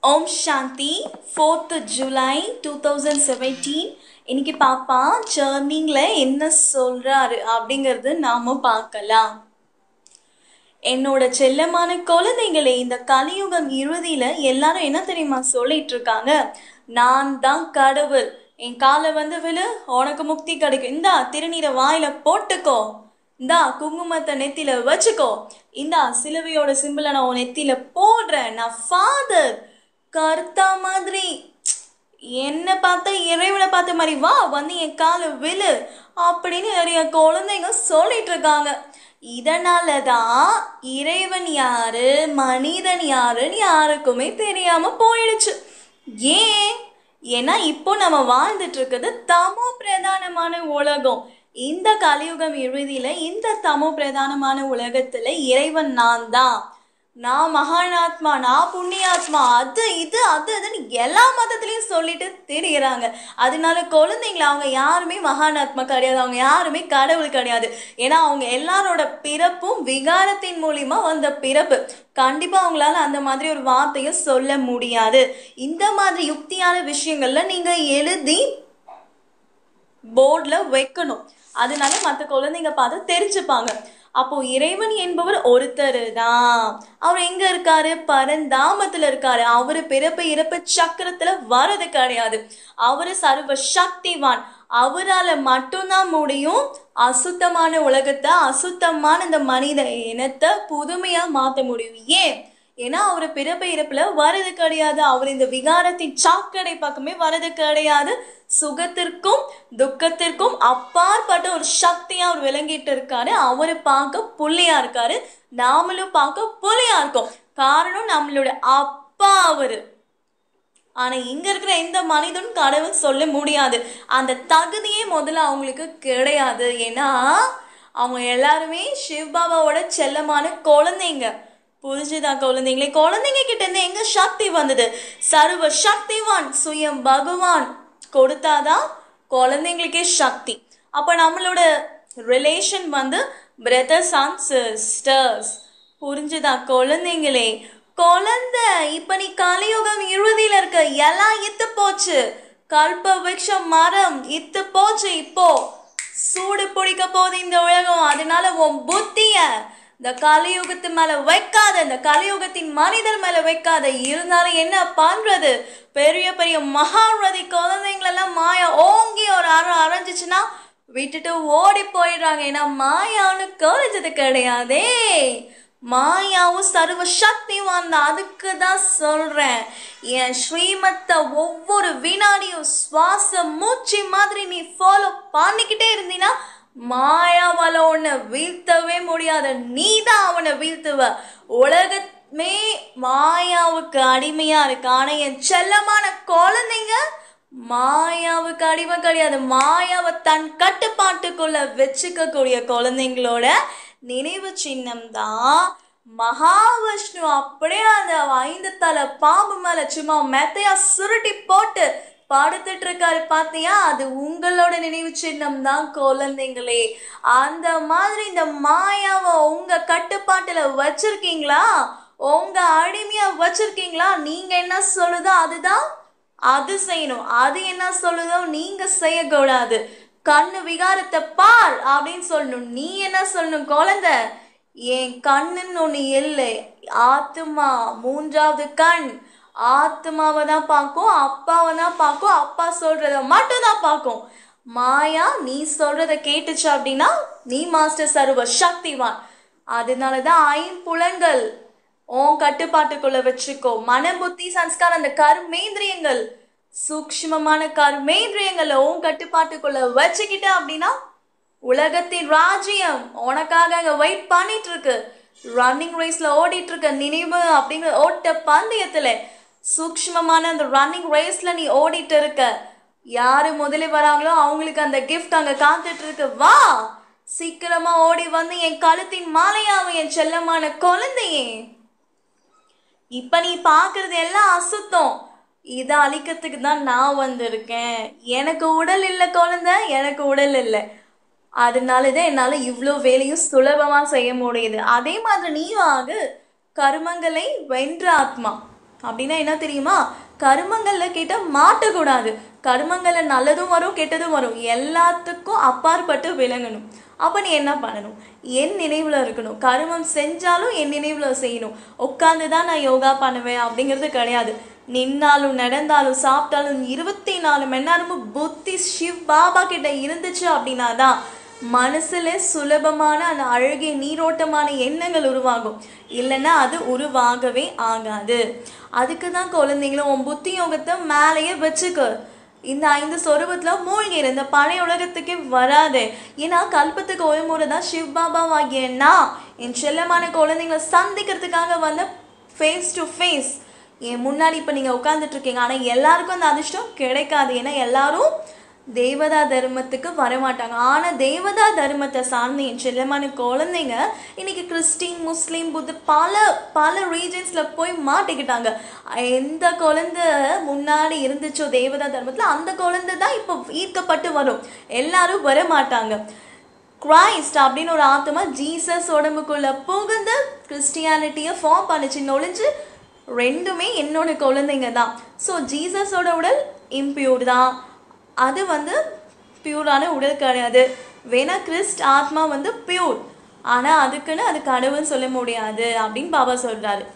ஓம் Shanti fourth July two thousand seventeen இன்னைக்கு பாப்பா ஜர்னிங்கில் என்ன சொல்கிறாரு அப்படிங்கிறது நாம் பார்க்கலாம் என்னோட செல்லமான குழந்தைங்களே இந்த கலியுகம் இறுதியில் எல்லாரும் என்ன தெரியுமா சொல்லிட்டு இருக்காங்க நான் தான் கடவுள் என் காலை வந்து விழு உனக்கு முக்தி கிடைக்கும் இந்தா திருநீரை வாயில போட்டுக்கோ இந்தா குங்குமத்தை நெத்தியில வச்சுக்கோ இந்தா சிலுவையோட சிம்பிளை நான் உன் நெத்தியில போடுறேன் நான் ஃபாதர் கர்த்தா மாதிரி என்ன பார்த்த இறைவனை பார்த்த மாதிரி வா வந்து என் காலை விழு அப்படின்னு நிறைய குழந்தைங்க சொல்லிட்டு இருக்காங்க இதனால தான் இறைவன் யாரு மனிதன் யாருன்னு யாருக்குமே தெரியாம போயிடுச்சு ஏன் ஏன்னா இப்போ நம்ம வாழ்ந்துட்டு இருக்கிறது தமோ பிரதானமான உலகம் இந்த கலியுகம் இறுதியில இந்த தமோ பிரதானமான உலகத்துல இறைவன் நான் தான் நான் மகானாத்மா நான் புண்ணியாத்மா அது இது அது அதுன்னு எல்லா மதத்துலயும் சொல்லிட்டு திரியிறாங்க அதனால குழந்தைங்கள அவங்க யாருமே மகானாத்மா கிடையாது அவங்க யாருமே கடவுள் கிடையாது ஏன்னா அவங்க எல்லாரோட பிறப்பும் விகாரத்தின் மூலியமா வந்த பிறப்பு கண்டிப்பா அவங்களால அந்த மாதிரி ஒரு வார்த்தையை சொல்ல முடியாது இந்த மாதிரி யுக்தியான விஷயங்கள்ல நீங்க எழுதி போர்டில் வைக்கணும் அதனால மற்ற குழந்தைங்க பார்த்து தெரிஞ்சுப்பாங்க அப்போ இறைவன் என்பவர் ஒருத்தர் தான் அவர் எங்க இருக்காரு பரந்தாமத்துல இருக்காரு அவரு பிறப்பு இறப்பு சக்கரத்துல வரது கிடையாது அவரு சர்வ சக்திவான் அவரால் மட்டும்தான் முடியும் அசுத்தமான உலகத்தை அசுத்தமான இந்த மனித இனத்தை புதுமையா மாத்த முடியும் ஏன் ஏன்னா அவர் பிறப்பு இறப்புல வரது கிடையாது அவர் இந்த விகாரத்தின் சாக்கடை பக்கமே வரது கிடையாது சுகத்திற்கும் துக்கத்திற்கும் அப்பாற்பட்ட ஒரு சக்தியா அவர் விளங்கிட்டு இருக்காரு அவரு பார்க்க புள்ளையா இருக்காரு நாமளும் பார்க்க புள்ளையா இருக்கோம் காரணம் நம்மளோட அப்பா அவரு ஆனா இங்க இருக்கிற எந்த மனிதனும் கடவுள் சொல்ல முடியாது அந்த தகுதியே முதல்ல அவங்களுக்கு கிடையாது ஏன்னா அவங்க எல்லாருமே சிவபாபாவோட செல்லமான குழந்தைங்க புரிஞ்சுதா குழந்தைங்களே குழந்தைங்க கிட்ட இருந்து எங்க சக்தி வந்தது சர்வ சக்திவான் சுயம் பகவான் கொடுத்தாதான் குழந்தைங்களுக்கே சக்தி அப்ப நம்மளோட ரிலேஷன் வந்து பிரதர்ஸ் அண்ட் சிஸ்டர்ஸ் புரிஞ்சுதா குழந்தைங்களே குழந்தை இப்ப நீ கலியுகம் இறுதியில இருக்க எல்லாம் இத்து போச்சு கல்ப விக்ஷம் மரம் இத்து போச்சு இப்போ சூடு பிடிக்க போகுது இந்த உலகம் அதனால உன் புத்திய இந்த கலியுகத்து மேல வைக்காத இந்த கலியுகத்தின் மனிதர் மேல வைக்காத இருந்தாலும் என்ன பண்றது பெரிய பெரிய மகாரதி குழந்தைங்களெல்லாம் மாயா ஓங்கி ஒரு அறம் அரைஞ்சிச்சுன்னா விட்டுட்டு ஓடி போயிடுறாங்க ஏன்னா மாயான்னு கழிஞ்சது கிடையாதே மாயாவும் சர்வ சக்திவான் தான் அதுக்கு தான் சொல்றேன் என் ஸ்ரீமத்தை ஒவ்வொரு வினாடியும் சுவாச மூச்சு மாதிரி நீ ஃபாலோ பண்ணிக்கிட்டே இருந்தீன்னா மாயாவால உன்னை வீழ்த்தவே முடியாது நீ தான் அவனை வீழ்த்துவ உலகமே மாயாவுக்கு அடிமையா இருக்கு ஆனா என் செல்லமான குழந்தைங்க மாயாவுக்கு அடிமை கிடையாது மாயாவை தன் கட்டுப்பாட்டுக்குள்ள வச்சுக்கக்கூடிய குழந்தைங்களோட நினைவு சின்னம் தான் மகாவிஷ்ணு அப்படியே அந்த ஐந்து தலை பாம்பு மேல சும்மா மெத்தையா சுருட்டி போட்டு படுத்துட்டு இருக்காரு பாத்தியா அது உங்களோட நினைவு சின்னம் தான் குழந்தைங்களே அந்த மாதிரி இந்த மாயாவை உங்க கட்டுப்பாட்டுல வச்சிருக்கீங்களா உங்க அடிமையா வச்சிருக்கீங்களா நீங்க என்ன சொல்லுதோ அதுதான் அது செய்யணும் அது என்ன சொல்லுதோ நீங்க செய்யக்கூடாது கண்ணு விகாரத்தை பார் அப்படின்னு சொல்லணும் நீ என்ன சொல்லணும் குழந்தை என் கண்ணுன்னு ஒன்று இல்லை ஆத்துமா மூன்றாவது கண் ஆத்மாவை தான் பார்க்கும் அப்பாவை தான் பார்க்கும் அப்பா சொல்றத மட்டும் தான் பார்க்கும் மாயா நீ சொல்றத கேட்டுச்சு அப்படின்னா நீ மாஸ்டர் சர்வ சக்திவான் அதனால தான் ஐம்புலன்கள் உன் கட்டுப்பாட்டுக்குள்ள வச்சுக்கோ மன புத்தி சன்ஸ்காரம் அந்த கர்மேந்திரியங்கள் சூக்ஷ்மமான கர்மேந்திரியங்களை உன் கட்டுப்பாட்டுக்குள்ள வச்சுக்கிட்ட அப்படின்னா உலகத்தின் ராஜ்யம் உனக்காக அங்க வெயிட் பண்ணிட்டு இருக்கு ரன்னிங் ரேஸ்ல ஓடிட்டு இருக்க நினைவு அப்படிங்கிற ஓட்ட பந்தயத்துல சூக்ஷ்மமான அந்த ரன்னிங் ரேஸ்ல நீ ஓடிட்டு இருக்க யாரு முதல்ல வராங்களோ அவங்களுக்கு அந்த கிஃப்ட் அங்க காத்துட்டு இருக்கு வா சீக்கிரமா ஓடி வந்து என் கழுத்தின் மாலையாவும் என் செல்லமான குழந்தையே இப்ப நீ பாக்குறது எல்லாம் அசுத்தம் இதை அழிக்கிறதுக்கு தான் நான் வந்திருக்கேன் எனக்கு உடல் இல்லை குழந்தை எனக்கு உடல் இல்லை அதனால தான் என்னால் இவ்வளோ வேலையும் சுலபமாக செய்ய முடியுது அதே மாதிரி நீ ஆகு கர்மங்களை வென்ற ஆத்மா அப்படின்னா என்ன தெரியுமா கருமங்கள்ல கேட்ட மாட்டக்கூடாது கருமங்கள்ல நல்லதும் வரும் கெட்டதும் வரும் எல்லாத்துக்கும் அப்பாற்பட்டு விளங்கணும் அப்ப நீ என்ன பண்ணணும் என் நினைவுல இருக்கணும் கருமம் செஞ்சாலும் என் நினைவுல செய்யணும் உட்காந்து தான் நான் யோகா பண்ணுவேன் அப்படிங்கிறது கிடையாது நின்னாலும் நடந்தாலும் சாப்பிட்டாலும் இருபத்தி நாலு மணி நேரமும் புத்தி சிவ் பாபா கிட்ட இருந்துச்சு அப்படின்னா தான் மனசுல சுலபமான அந்த அழகிய நீரோட்டமான எண்ணங்கள் உருவாகும் இல்லைன்னா அது உருவாகவே ஆகாது அதுக்கு தான் குழந்தைங்களும் உன் புத்தி யோகத்தை மேலேயே வச்சுக்க இந்த ஐந்து சொரூபத்துல மூழ்கி இந்த பழைய உலகத்துக்கே வராது ஏன்னா கல்பத்துக்கு ஒரு முறை தான் சிவ் பாபாவாகிய நான் என் செல்லமான குழந்தைங்களை சந்திக்கிறதுக்காக வந்த ஃபேஸ் டு ஃபேஸ் என் முன்னாடி இப்போ நீங்கள் உட்காந்துட்டு இருக்கீங்க ஆனால் எல்லாருக்கும் அந்த அதிர்ஷ்டம் கிடைக்காது ஏன்னா எல்லாரும் தேவதா தர்மத்துக்கு வரமாட்டாங்க ஆனால் தேவதா தர்மத்தை சார்ந்த என் செல்லமான குழந்தைங்க இன்னைக்கு கிறிஸ்டின் முஸ்லீம் புத்து பல பல ரீஜன்ஸில் போய் மாட்டிக்கிட்டாங்க எந்த குழந்தை முன்னாடி இருந்துச்சோ தேவதா தர்மத்தில் அந்த குழந்தை தான் இப்போ ஈர்க்கப்பட்டு வரும் எல்லாரும் வர மாட்டாங்க கிரைஸ்ட் அப்படின்னு ஒரு ஆத்மா ஜீசஸ் உடம்புக்குள்ள புகுந்து கிறிஸ்டியானிட்டியை ஃபார்ம் பண்ணுச்சு நொழிஞ்சு ரெண்டுமே என்னோட குழந்தைங்க தான் ஸோ ஜீசஸோட உடல் இம்பியூர் தான் அது வந்து பியூரான உடல் கிடையாது வேணா கிறிஸ்ட் ஆத்மா வந்து பியூர் ஆனால் அதுக்குன்னு அது கடவுள் சொல்ல முடியாது அப்படின்னு பாபா சொல்கிறாரு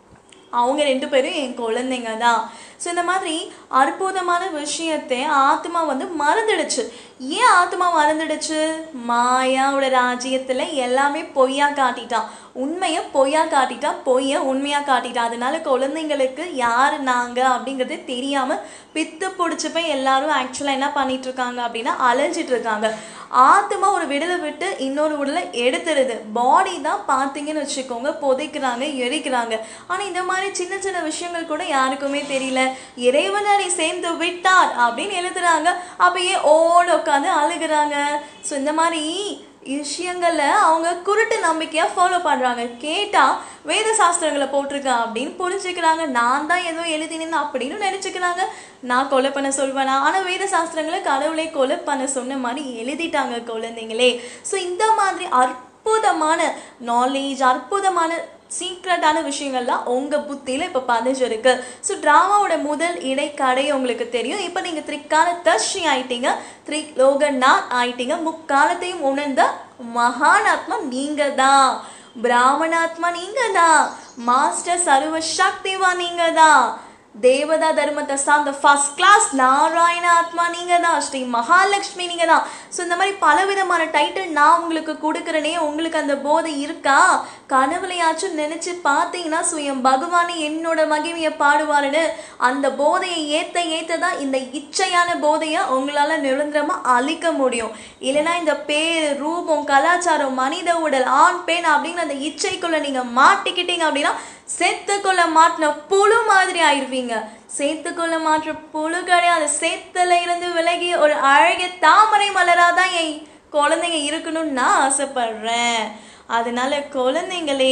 அவங்க ரெண்டு பேரும் என் குழந்தைங்க தான் ஸோ இந்த மாதிரி அற்புதமான விஷயத்தை ஆத்மா வந்து மறந்துடுச்சு ஏன் ஆத்மா மறந்துடுச்சு மாயாவோட ராஜ்யத்தில் எல்லாமே பொய்யா காட்டிட்டான் உண்மையை பொய்யா காட்டிட்டா பொய்யை உண்மையாக காட்டிட்டா அதனால குழந்தைங்களுக்கு யார் நாங்கள் அப்படிங்கிறது தெரியாமல் பித்து பிடிச்சி போய் எல்லாரும் ஆக்சுவலாக என்ன பண்ணிட்டு இருக்காங்க அப்படின்னா அலைஞ்சிட்டு இருக்காங்க ஆத்மா ஒரு விடலை விட்டு இன்னொரு உடலை எடுத்துருது பாடி தான் பார்த்தீங்கன்னு வச்சுக்கோங்க புதைக்கிறாங்க எரிக்கிறாங்க ஆனால் இந்த மாதிரி சின்ன சின்ன விஷயங்கள் கூட யாருக்குமே தெரியல இறைவனை சேர்ந்து விட்டார் அப்படின்னு எழுதுறாங்க அப்பயே ஓட உட்காந்து அழுகுறாங்க ஸோ இந்த மாதிரி விஷயங்களை அவங்க குருட்டு நம்பிக்கையாக ஃபாலோ பண்ணுறாங்க கேட்டால் வேத சாஸ்திரங்களை போட்டிருக்கேன் அப்படின்னு புரிஞ்சுக்கிறாங்க நான் தான் ஏதோ எழுதினேன் அப்படின்னு நினச்சிக்கிறாங்க நான் கொலை பண்ண சொல்வேனா ஆனால் வேத சாஸ்திரங்களை கடவுளை கொலை பண்ண சொன்ன மாதிரி எழுதிட்டாங்க குழந்தைங்களே ஸோ இந்த மாதிரி அற்புதமான நாலேஜ் அற்புதமான சீக்ரெட்டான விஷயங்கள்லாம் உங்கள் புத்தியில் இப்போ பதிஞ்சிருக்கு ஸோ ட்ராமாவோட முதல் இடைக்கடை உங்களுக்கு தெரியும் இப்போ நீங்கள் திரிக்கால தர்ஷி ஆயிட்டீங்க த்ரீ லோகநாத் ஆயிட்டீங்க முக்காலத்தையும் உணர்ந்த மகானாத்மா நீங்கள் தான் பிராமணாத்மா நீங்கள் தான் மாஸ்டர் சர்வ சக்திவா நீங்கள் தான் தேவதா தர்மத்தை சார்ந்த ஃபர்ஸ்ட் கிளாஸ் நாராயண ஆத்மா நீங்க தான் ஸ்ரீ மகாலட்சுமி நீங்க தான் ஸோ இந்த மாதிரி பலவிதமான டைட்டில் நான் உங்களுக்கு கொடுக்குறேனே உங்களுக்கு அந்த போதை இருக்கா கனவுலையாச்சும் நினைச்சு பார்த்தீங்கன்னா சுயம் பகவானே என்னோட மகிமையை பாடுவாருன்னு அந்த போதையை ஏத்த ஏத்த தான் இந்த இச்சையான போதையை உங்களால நிரந்தரமா அழிக்க முடியும் இல்லைன்னா இந்த பேர் ரூபம் கலாச்சாரம் மனித உடல் ஆண் பெண் அப்படின்னு அந்த இச்சைக்குள்ள நீங்க மாட்டிக்கிட்டீங்க அப்படின்னா சேத்துக்குள்ள மாட்டின புழு மாதிரி ஆயிருவீங்க சேத்துக்குள்ள மாற்ற புழு கிடையாது சேத்துல இருந்து விலகி ஒரு அழகிய தாமரை மலராதான் என் குழந்தைங்க இருக்கணும்னு நான் ஆசைப்படுறேன் அதனால குழந்தைங்களே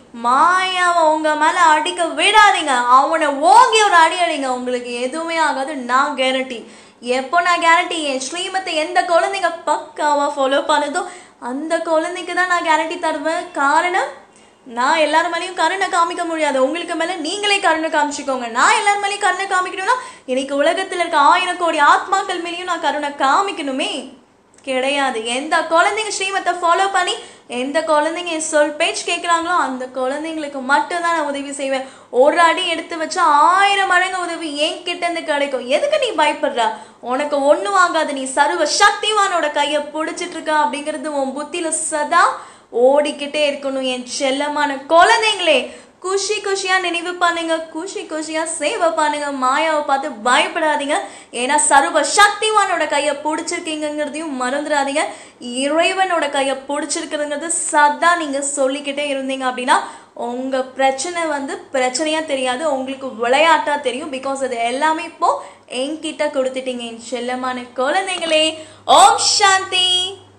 மாயாவை உங்க மேல அடிக்க விடாதீங்க அவனை ஓங்கி ஒரு அடி அடிங்க உங்களுக்கு எதுவுமே ஆகாது நான் கேரண்டி எப்போ நான் கேரண்டி என் ஸ்ரீமத்தை எந்த குழந்தைங்க பக்காவா ஃபாலோ பண்ணுதோ அந்த குழந்தைக்கு தான் நான் கேரண்டி தருவேன் காரணம் நான் எல்லார் மேலேயும் கருணை காமிக்க முடியாது உங்களுக்கு மேல நீங்களே கருணை காமிச்சுக்கோங்க நான் எல்லார் மேலேயும் கருணை காமிக்கணும்னா இன்னைக்கு உலகத்துல இருக்க ஆயிரம் கோடி ஆத்மாக்கள் மேலேயும் நான் கருணை காமிக்கணுமே கிடையாது எந்த குழந்தைங்க ஸ்ரீமத்தை ஃபாலோ பண்ணி எந்த குழந்தைங்க என் சொல் பேச்சு கேட்குறாங்களோ அந்த குழந்தைங்களுக்கு மட்டும்தான் நான் உதவி செய்வேன் ஒரு அடி எடுத்து வச்சா ஆயிரம் மடங்கு உதவி என்கிட்ட இருந்து கிடைக்கும் எதுக்கு நீ பயப்படுற உனக்கு ஒன்றும் ஆகாது நீ சர்வ சக்திவானோட கையை பிடிச்சிட்டு இருக்க அப்படிங்கிறது உன் புத்தியில சதா ஓடிக்கிட்டே இருக்கணும் என் செல்லமான குழந்தைங்களே குஷி குஷியா நினைவு பண்ணுங்க குஷி குஷியா சேவை பண்ணுங்க மாயாவை பார்த்து பயப்படாதீங்க ஏன்னா சர்வ சக்திவானோட கையை பிடிச்சிருக்கீங்கிறதையும் மறந்துடாதீங்க இறைவனோட கையை பிடிச்சிருக்கிறதுங்கிறது சதா நீங்க சொல்லிக்கிட்டே இருந்தீங்க அப்படின்னா உங்க பிரச்சனை வந்து பிரச்சனையா தெரியாது உங்களுக்கு விளையாட்டா தெரியும் பிகாஸ் அது எல்லாமே இப்போ என்கிட்ட கொடுத்துட்டீங்க என் செல்லமான குழந்தைங்களே ஓம் சாந்தி